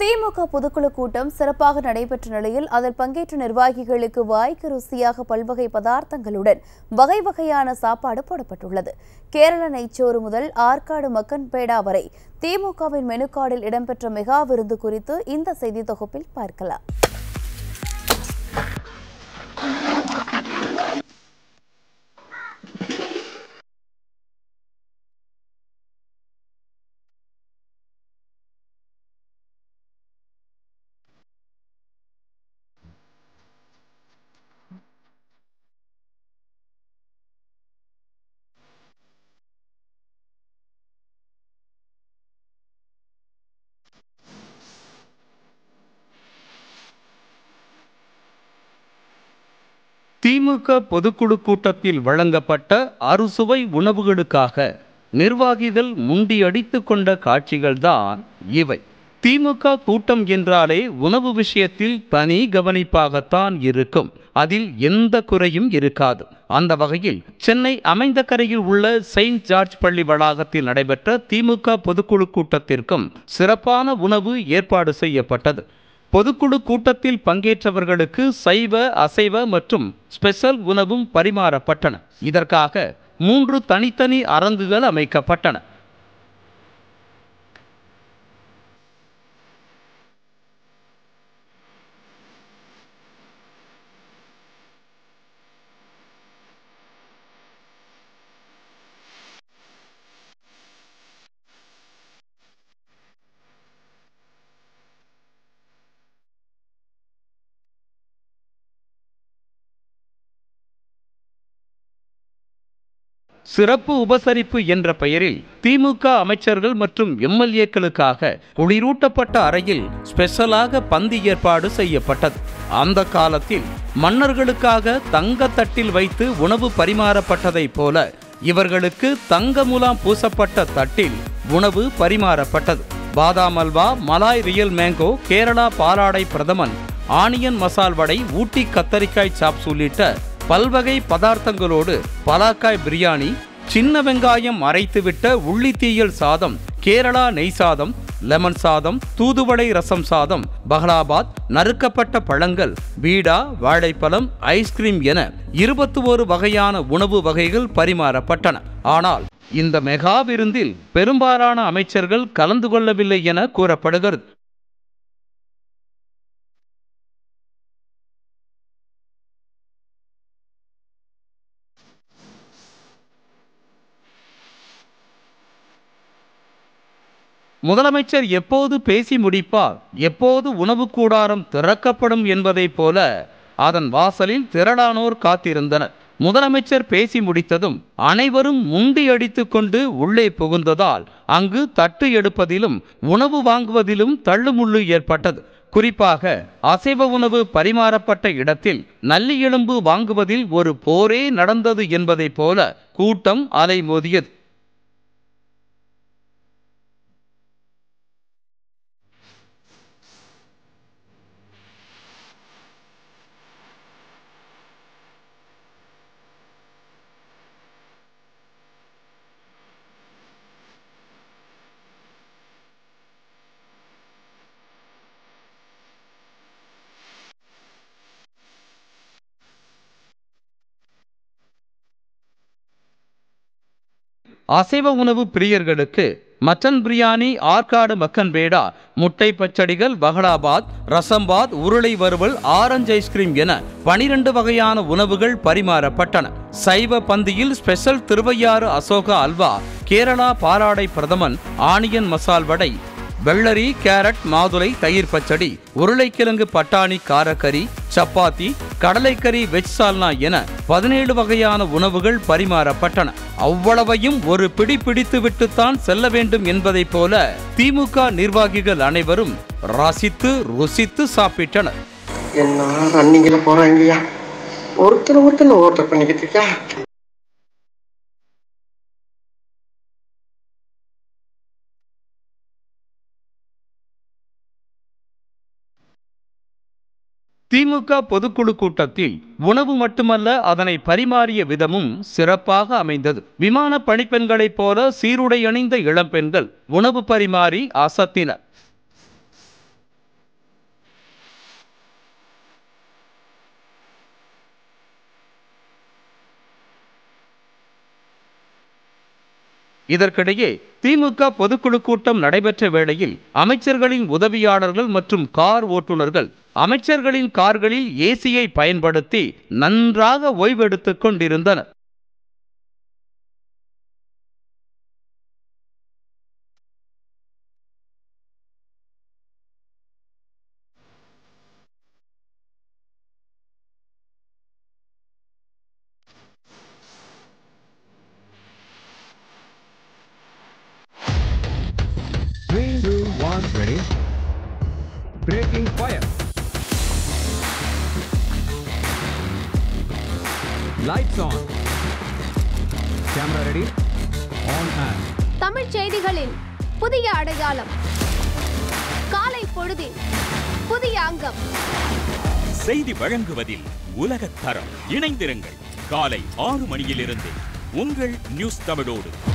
திமுக பொதுக்குழு கூட்டம் சிறப்பாக நடைபெற்ற நிலையில் அதில் பங்கேற்ற நிர்வாகிகளுக்கு வாய்க்கு ருசியாக பல்வகை பதார்த்தங்களுடன் வகை வகையான சாப்பாடு போடப்பட்டுள்ளது கேரள நெய்ச்சோறு முதல் ஆற்காடு மக்கன் பேடா வரை திமுகவின் மெனு கார்டில் இடம்பெற்ற மெகா விருந்து குறித்து இந்த செய்தி தொகுப்பில் பார்க்கலாம் திமுக பொதுக்குழு கூட்டத்தில் வழங்கப்பட்ட அறுசுவை உணவுகளுக்காக நிர்வாகிகள் முண்டியடித்துக் கொண்ட காட்சிகள்தான் இவை திமுக கூட்டம் என்றாலே உணவு விஷயத்தில் தனி கவனிப்பாகத்தான் இருக்கும் அதில் எந்த குறையும் இருக்காது அந்த வகையில் சென்னை அமைந்த கரையில் உள்ள செயின்ட் ஜார்ஜ் பள்ளி வளாகத்தில் நடைபெற்ற திமுக பொதுக்குழு கூட்டத்திற்கும் சிறப்பான உணவு ஏற்பாடு செய்யப்பட்டது பொதுக்குழு கூட்டத்தில் பங்கேற்றவர்களுக்கு சைவ அசைவ மற்றும் ஸ்பெஷல் உணவும் பரிமாறப்பட்டன இதற்காக மூன்று தனித்தனி அரங்குகள் அமைக்கப்பட்டன சிறப்பு உபசரிப்பு என்ற பெயரில் திமுக அமைச்சர்கள் மற்றும் எம்எல்ஏக்களுக்காக குளிரூட்டப்பட்ட அறையில் ஸ்பெஷலாக பந்தி ஏற்பாடு செய்யப்பட்டது அந்த காலத்தில் மன்னர்களுக்காக தங்க தட்டில் வைத்து உணவு பரிமாறப்பட்டதைப் போல இவர்களுக்கு தங்க முலாம் பூசப்பட்ட தட்டில் உணவு பரிமாறப்பட்டது badam halwa malai real mango Kerala palada pradhaman onion மசால் வடை ஊட்டி கத்தரிக்காய் சாப்ஸ் உள்ளிட்ட பல்வகை பதார்த்தங்களோடு பலாக்காய் பிரியாணி சின்ன வெங்காயம் அரைத்துவிட்ட உள்ளித்தீயல் சாதம் கேரளா நெய் சாதம் லெமன் சாதம் தூதுவளை ரசம் சாதம் பஹ்லாபாத் நறுக்கப்பட்ட பழங்கள் பீடா வாழைப்பழம் ஐஸ்கிரீம் என இருபத்தி ஒரு வகையான உணவு வகைகள் பரிமாறப்பட்டன ஆனால் இந்த மெகா விருந்தில் பெரும்பாலான அமைச்சர்கள் கலந்து கொள்ளவில்லை என கூறப்படுகிறது முதலமைச்சர் எப்போது பேசி முடிப்பார் எப்போது உணவு கூடாரம் திறக்கப்படும் என்பதைப் போல அதன் வாசலில் திரளானோர் காத்திருந்தனர் முதலமைச்சர் பேசி முடித்ததும் அனைவரும் முண்டியடித்துக் கொண்டு உள்ளே புகுந்ததால் அங்கு தட்டு எடுப்பதிலும் உணவு வாங்குவதிலும் தள்ளுமுள்ளு ஏற்பட்டது குறிப்பாக அசைவ உணவு பரிமாறப்பட்ட இடத்தில் நல்லி எலும்பு வாங்குவதில் ஒரு போரே நடந்தது என்பதைப் போல கூட்டம் அலைமோதியது அசைவ உணவு பிரியர்களுக்கு மட்டன் பிரியாணி ஆற்காடு மக்கன் பேடா முட்டை பச்சடிகள் பஹலாபாத் ரசம்பாத் உருளை வறுவல் ஆரஞ்சு ஐஸ்கிரீம் என பனிரெண்டு வகையான உணவுகள் பரிமாறப்பட்டன சைவ பந்தியில் ஸ்பெஷல் திருவையாறு அசோகா அல்வா கேரளா பாலாடை பிரதமன் ஆனியன் மசால் வடை வெள்ளரி கேரட் மாதுளை தயிர் பச்சடி உருளைக்கிழங்கு பட்டாணி காரக்கறி சப்பாத்தி கடலைக்கறி வெஜ் சால்னா என பதினேழு வகையான உணவுகள் பரிமாறப்பட்டன அவ்வளவையும் ஒரு பிடி பிடித்து விட்டுத்தான் செல்ல வேண்டும் என்பதைப் போல திமுக நிர்வாகிகள் அனைவரும் ரசித்து ருசித்து சாப்பிட்டனர் என்ன ரன்னிங்ல போறாங்கய்யா ஒருத்தர் ஒருத்தர் ஓவர்டேக் பண்ணிக்கிட்டு இருக்கா திமுக பொதுக்குழு கூட்டத்தில் உணவு மட்டுமல்ல அதனை பரிமாறிய விதமும் சிறப்பாக அமைந்தது விமான பணிப்பெண்களைப் போல சீருடை அணிந்த இளம்பெண்கள் உணவு பரிமாறி அசத்தினர் இதற்கிடையே திமுக பொதுக்குழு கூட்டம் நடைபெற்ற வேளையில் அமைச்சர்களின் உதவியாளர்கள் மற்றும் கார் ஓட்டுநர்கள் அமைச்சர்களின் கார்களில் ஏசியை பயன்படுத்தி நன்றாக ஓய்வெடுத்துக் கொண்டிருந்தனர் Three, two, one, ready. Breaking fire. Lights on. Camera ready. On and. Tamil செய்திகளின் புதிய அடையாளம் காலை பொழுதின் புதிய அங்கம் செய்தி வழங்குவதில் உலகத் தரம் இணைந்திருங்கள் காலை ஆறு மணியிலிருந்து உங்கள் நியூஸ் தமிழோடு